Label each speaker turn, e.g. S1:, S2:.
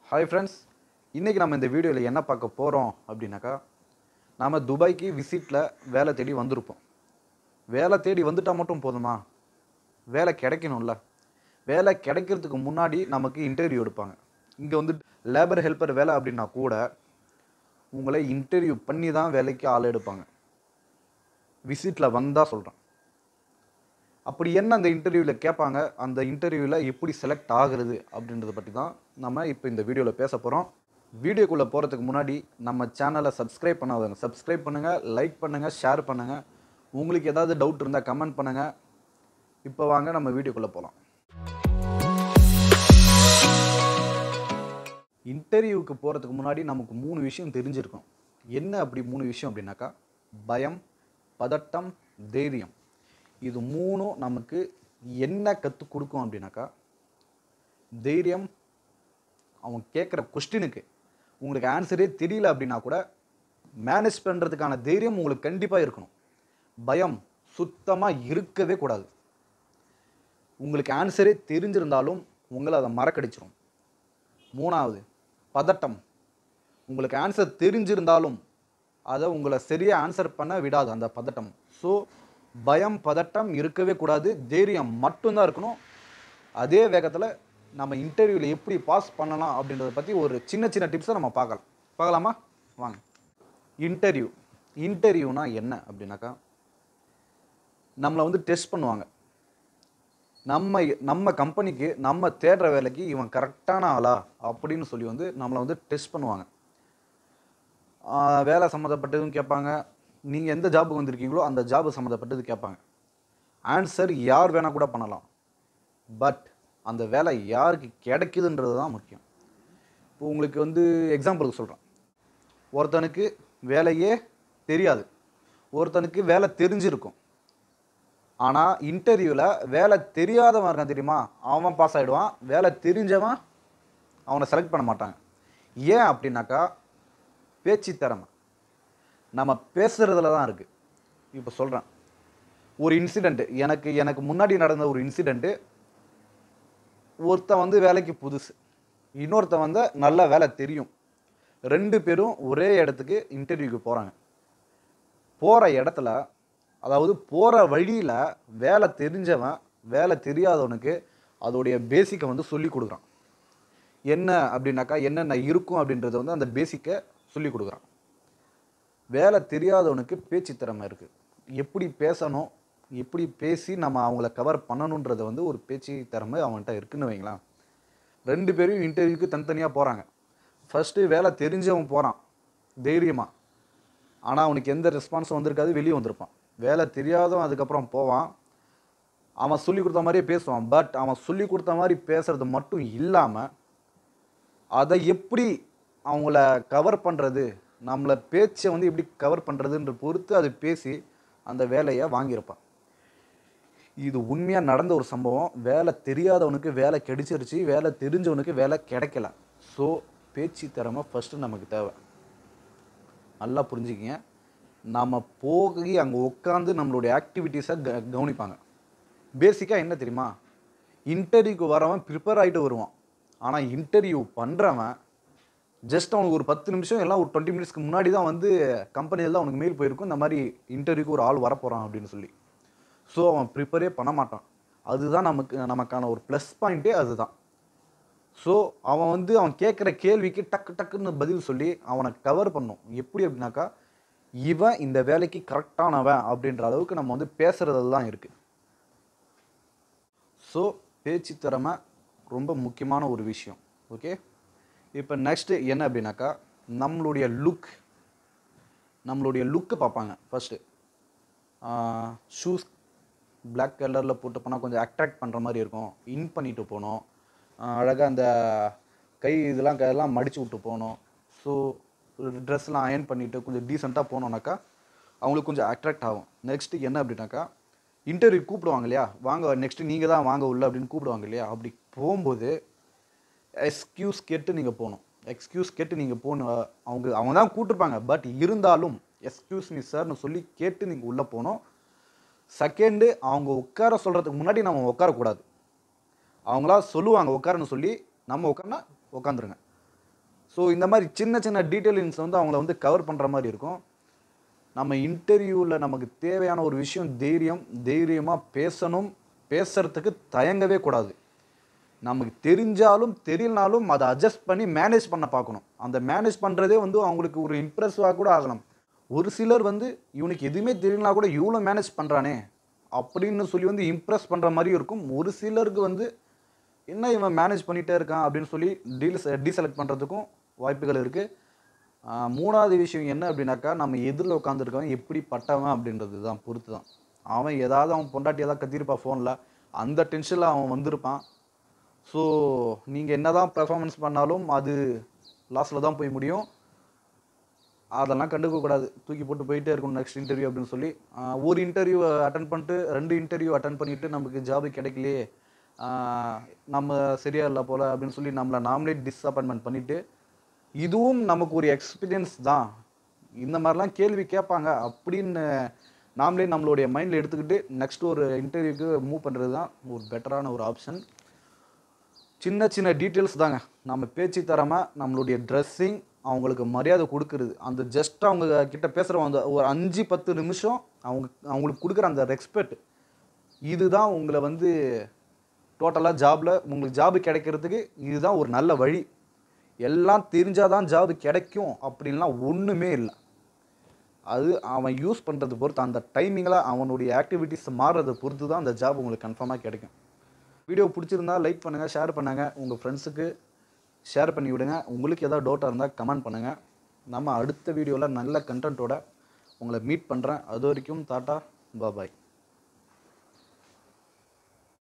S1: hi friends இன்றைக்கி நம்ம இந்த வீடியோவில் என்ன பார்க்க போகிறோம் அப்படின்னாக்கா நாம் துபாய்க்கு விசிட்டில் வேலை தேடி வந்திருப்போம் வேலை தேடி வந்துட்டால் மட்டும் போதுமா வேலை கிடைக்கணும்ல வேலை கிடைக்கிறதுக்கு முன்னாடி நமக்கு இன்டர்வியூ எடுப்பாங்க இங்கே வந்து லேபர் ஹெல்ப்பர் வேலை அப்படின்னா கூட உங்களை இன்டர்வியூ பண்ணி தான் வேலைக்கு ஆள் எடுப்பாங்க விசிட்டில் வந்தால் சொல்கிறேன் அப்படி என்ன அந்த இன்டர்வியூவில் கேட்பாங்க அந்த இன்டர்வியூவில் எப்படி செலக்ட் ஆகுறது அப்படின்றத பற்றி தான் நம்ம இப்போ இந்த வீடியோவில் பேச போகிறோம் வீடியோக்குள்ளே போகிறதுக்கு முன்னாடி நம்ம சேனலை சப்ஸ்கிரைப் பண்ணாதவங்க சப்ஸ்கிரைப் பண்ணுங்கள் லைக் பண்ணுங்கள் ஷேர் பண்ணுங்கள் உங்களுக்கு ஏதாவது டவுட் இருந்தால் கமெண்ட் பண்ணுங்கள் இப்போ வாங்க நம்ம வீடியோக்குள்ளே போகலாம் இன்டர்வியூவுக்கு போகிறதுக்கு முன்னாடி நமக்கு மூணு விஷயம் தெரிஞ்சிருக்கும் என்ன அப்படி மூணு விஷயம் அப்படின்னாக்கா பயம் பதட்டம் தைரியம் இது மூணும் நமக்கு என்ன கற்றுக் கொடுக்கும் அப்படின்னாக்கா தைரியம் அவன் கேட்குற கொஸ்டினுக்கு உங்களுக்கு ஆன்சரே தெரியல அப்படின்னா கூட மேனேஜ் பண்ணுறதுக்கான தைரியம் உங்களுக்கு கண்டிப்பாக இருக்கணும் பயம் சுத்தமாக இருக்கவே கூடாது உங்களுக்கு ஆன்சரே தெரிஞ்சிருந்தாலும் உங்களை அதை மறக்கடிச்சிரும் மூணாவது பதட்டம் உங்களுக்கு ஆன்சர் தெரிஞ்சிருந்தாலும் அதை உங்களை சரியாக ஆன்சர் பண்ண விடாது அந்த பதட்டம் ஸோ பயம் பதட்டம் இருக்கவே கூடாது தைரியம் மட்டும்தான் இருக்கணும் அதே வேகத்தில் நம்ம இன்டர்வியூவில் எப்படி பாஸ் பண்ணலாம் அப்படின்றத பற்றி ஒரு சின்ன சின்ன டிப்ஸை நம்ம பார்க்கலாம் பார்க்கலாமா வாங்க இன்டர்வியூ இன்டர்வியூனா என்ன அப்படின்னாக்கா நம்மளை வந்து டெஸ்ட் பண்ணுவாங்க நம்ம நம்ம கம்பெனிக்கு நம்ம தேடுற வேலைக்கு இவன் கரெக்டான ஆளா அப்படின்னு சொல்லி வந்து நம்மளை வந்து டெஸ்ட் பண்ணுவாங்க ஆஹ் வேலை சம்மந்தப்பட்டதும் கேட்பாங்க நீங்கள் எந்த ஜாபுக்கு வந்திருக்கீங்களோ அந்த ஜாபு சம்மந்தப்பட்டது கேட்பாங்க ஆன்சர் யார் வேணால் கூட பண்ணலாம் பட் அந்த வேலை யாருக்கு கிடைக்குதுன்றது தான் முக்கியம் இப்போ உங்களுக்கு வந்து எக்ஸாம்பிளுக்கு சொல்கிறேன் ஒருத்தனுக்கு வேலையே தெரியாது ஒருத்தனுக்கு வேலை தெரிஞ்சிருக்கும் ஆனால் இன்டர்வியூவில் வேலை தெரியாதவன் இருக்கான் தெரியுமா அவன் பாஸ் ஆகிடுவான் வேலை தெரிஞ்சவன் அவனை செலக்ட் பண்ண மாட்டாங்க ஏன் அப்படின்னாக்கா பேச்சு திறமை நம்ம பேசுகிறதுல தான் இருக்குது இப்போ சொல்கிறேன் ஒரு இன்சிடெண்ட்டு எனக்கு எனக்கு முன்னாடி நடந்த ஒரு இன்சிடெண்ட்டு ஒருத்தன் வந்து வேலைக்கு புதுசு இன்னொருத்தன் வந்து நல்ல வேலை தெரியும் ரெண்டு பேரும் ஒரே இடத்துக்கு இன்டர்வியூக்கு போகிறாங்க போகிற இடத்துல அதாவது போகிற வழியில் வேலை தெரிஞ்சவன் வேலை தெரியாதவனுக்கு அதோடைய பேசிக்கை வந்து சொல்லி கொடுக்குறான் என்ன அப்படின்னாக்கா என்னென்ன இருக்கும் அப்படின்றத வந்து அந்த பேசிக்கை சொல்லி கொடுக்குறான் வேலை தெரியாதவனுக்கு பேச்சு திறமை இருக்குது எப்படி பேசணும் எப்படி பேசி நம்ம அவங்கள கவர் பண்ணணுன்றத வந்து ஒரு பேச்சு திறமை அவன்கிட்ட இருக்குன்னு வைங்களேன் ரெண்டு பேரும் இன்டர்வியூக்கு தனித்தனியாக போகிறாங்க ஃபஸ்ட்டு வேலை தெரிஞ்சவன் போகிறான் தைரியமாக ஆனால் அவனுக்கு எந்த ரெஸ்பான்ஸும் வந்திருக்காது வெளியே வந்திருப்பான் வேலை தெரியாதவன் அதுக்கப்புறம் போவான் அவன் சொல்லி கொடுத்த மாதிரியே பேசுவான் பட் அவன் சொல்லி கொடுத்த மாதிரி பேசுறது மட்டும் இல்லாமல் அதை எப்படி அவங்கள கவர் பண்ணுறது நம்மளை பேச்சை வந்து எப்படி கவர் பண்ணுறதுன்ற பொறுத்து அது பேசி அந்த வேலையை வாங்கியிருப்பான் இது உண்மையாக நடந்த ஒரு சம்பவம் வேலை தெரியாதவனுக்கு வேலை கிடைச்சிருச்சு வேலை தெரிஞ்சவனுக்கு வேலை கிடைக்கல ஸோ பேச்சு திறமை ஃபஸ்ட்டு நமக்கு தேவை நல்லா புரிஞ்சுக்கிங்க நாம் போகி அங்கே உட்காந்து நம்மளுடைய ஆக்டிவிட்டீஸை க கவனிப்பாங்க பேசிக்காக என்ன தெரியுமா இன்டர்வியூக்கு வரவன் ப்ரிப்பேர் ஆகிட்டு வருவான் ஆனால் இன்டர்வியூ பண்ணுறவன் ஜஸ்ட் அவனுக்கு ஒரு பத்து நிமிஷம் எல்லாம் ஒரு டுவெண்ட்டி மினிட்ஸ்க்கு முன்னாடி தான் வந்து கம்பெனியில் தான் அவனுக்கு மெயில் போயிருக்கும் இந்த மாதிரி இன்டர்வியூக்கு ஒரு ஆள் வரப்போகிறான் அப்படின்னு சொல்லி ஸோ அவன் ப்ரிப்பரே பண்ண மாட்டான் அதுதான் நமக்கு நமக்கான ஒரு ப்ளஸ் பாயிண்ட்டே அதுதான் ஸோ அவன் வந்து அவன் கேட்குற கேள்விக்கு டக்கு டக்குன்னு பதில் சொல்லி அவனை கவர் பண்ணும் எப்படி அப்படின்னாக்கா இவன் இந்த வேலைக்கு கரெக்டானவன் அப்படின்ற அளவுக்கு நம்ம வந்து பேசுகிறது தான் இருக்குது ஸோ பேச்சு திறமை ரொம்ப முக்கியமான ஒரு விஷயம் ஓகே இப்போ நெக்ஸ்ட்டு என்ன அப்படின்னாக்கா நம்மளுடைய லுக் நம்மளுடைய லுக்கு பார்ப்பாங்க ஃபஸ்ட்டு ஷூஸ் பிளாக் கலரில் போட்டு போனால் கொஞ்சம் அட்ராக்ட் பண்ணுற மாதிரி இருக்கும் இன் பண்ணிட்டு போகணும் அழகாக அந்த கை இதெல்லாம் கையெல்லாம் மடித்து விட்டு போகணும் ஸோ ட்ரெஸ்லாம் அயன் பண்ணிவிட்டு கொஞ்சம் டீசெண்டாக போனோம்னாக்கா அவங்களுக்கு கொஞ்சம் அட்ராக்ட் ஆகும் நெக்ஸ்ட்டு என்ன அப்படின்னாக்கா இன்டர்வியூ கூப்பிடுவாங்க இல்லையா வாங்க நெக்ஸ்ட்டு நீங்கள் தான் வாங்க உள்ள அப்படின்னு கூப்பிடுவாங்க இல்லையா அப்படி போகும்போது எக்ஸ்கியூஸ் கேட்டு நீங்கள் போகணும் எக்ஸ்கியூஸ் கேட்டு நீங்கள் போகணும் அவங்க அவங்க தான் கூப்பிட்டுருப்பாங்க பட் இருந்தாலும் எக்ஸ்கியூஸ் மீ சார்னு சொல்லி கேட்டு நீங்கள் உள்ளே போகணும் செகண்டு அவங்க உட்கார சொல்கிறதுக்கு முன்னாடி நம்ம உட்காரக்கூடாது அவங்களா சொல்லுவாங்க உட்காருன்னு சொல்லி நம்ம உட்கார்னா உட்காந்துருங்க ஸோ இந்த மாதிரி சின்ன சின்ன டீட்டெயில்ஸ் வந்து அவங்கள வந்து கவர் பண்ணுற மாதிரி இருக்கும் நம்ம இன்டர்வியூவில் நமக்கு தேவையான ஒரு விஷயம் தைரியம் தைரியமாக பேசணும் பேசுறதுக்கு தயங்கவே கூடாது நமக்கு தெரிஞ்சாலும் தெரியலனாலும் அதை அட்ஜஸ்ட் பண்ணி மேனேஜ் பண்ண பார்க்கணும் அந்த மேனேஜ் பண்ணுறதே வந்து அவங்களுக்கு ஒரு இம்ப்ரெஸ்ஸாக கூட ஆகலாம் ஒரு சிலர் வந்து இவனுக்கு எதுவுமே தெரியலனா கூட இவ்வளோ மேனேஜ் பண்ணுறானே அப்படின்னு சொல்லி வந்து இம்ப்ரெஸ் பண்ணுற மாதிரி இருக்கும் ஒரு சிலருக்கு வந்து என்ன இவன் மேனேஜ் பண்ணிகிட்டே இருக்கான் அப்படின்னு சொல்லி டீல் டீசெலக்ட் பண்ணுறதுக்கும் வாய்ப்புகள் இருக்குது மூணாவது விஷயம் என்ன அப்படின்னாக்கா நம்ம எதிரில் உட்காந்துருக்கவன் எப்படி பட்டவன் அப்படின்றது தான் பொறுத்து தான் அவன் ஏதாவது அவன் பொண்டாட்டி ஏதாவது கத்திருப்பான் ஃபோனில் அந்த டென்ஷனில் அவன் வந்திருப்பான் ஸோ நீங்கள் என்ன தான் பெர்ஃபார்மன்ஸ் பண்ணாலும் அது லாஸ்ட்டில் தான் போய் முடியும் அதெல்லாம் கண்டுக்க கூடாது தூக்கி போட்டு போயிட்டே இருக்கணும் நெக்ஸ்ட் இன்டர்வியூ அப்படின்னு சொல்லி ஆஹ் ஒரு இன்டர்வியூ அட்டன் பண்ணிட்டு ரெண்டு இன்டர்வியூ அட்டன் பண்ணிட்டு நமக்கு ஜாப் கிடைக்கலையே ஆஹ் நம்ம சரியா இல்லை போல அப்படின்னு சொல்லி நம்மளை நாமளே டிஸப்பாயின்மெண்ட் பண்ணிட்டு இதுவும் நமக்கு ஒரு எக்ஸ்பீரியன்ஸ் தான் இந்த மாதிரிலாம் கேள்வி கேட்பாங்க அப்படின்னு நாமளே நம்மளுடைய மைண்டில் எடுத்துக்கிட்டு நெக்ஸ்ட் ஒரு இன்டர்வியூக்கு மூவ் பண்ணுறது தான் ஒரு பெட்டரான ஒரு ஆப்ஷன் சின்ன சின்ன டீட்டெயில்ஸ் தாங்க நம்ம பேச்சு தராமல் நம்மளுடைய ட்ரெஸ்ஸிங் அவங்களுக்கு மரியாதை கொடுக்கறது அந்த ஜஸ்ட் அவங்க கிட்ட பேசுகிற அந்த ஒரு அஞ்சு பத்து நிமிஷம் அவங்க அவங்களுக்கு கொடுக்குற அந்த ரெஸ்பெக்ட் இதுதான் உங்களை வந்து டோட்டலாக ஜாபில் உங்களுக்கு ஜாப் கிடைக்கிறதுக்கு இதுதான் ஒரு நல்ல வழி எல்லாம் தெரிஞ்சாதான் ஜாப் கிடைக்கும் அப்படின்லாம் ஒன்றுமே இல்லை அது அவன் யூஸ் பண்ணுறது பொறுத்து அந்த டைமிங்கில் அவனுடைய ஆக்டிவிட்டீஸ் மாறுறதை பொறுத்து தான் அந்த ஜாப் உங்களுக்கு கன்ஃபார்மாக கிடைக்கும் வீடியோ பிடிச்சிருந்தா லைக் பண்ணுங்கள் ஷேர் பண்ணுங்கள் உங்கள் ஃப்ரெண்ட்ஸுக்கு ஷேர் பண்ணி விடுங்க உங்களுக்கு ஏதாவது டவுட்டாக இருந்தால் கமெண்ட் பண்ணுங்கள் நம்ம அடுத்த வீடியோவில் நல்ல கண்டென்ட்டோட உங்களை மீட் பண்ணுறேன் அது வரைக்கும் டாட்டா பாய்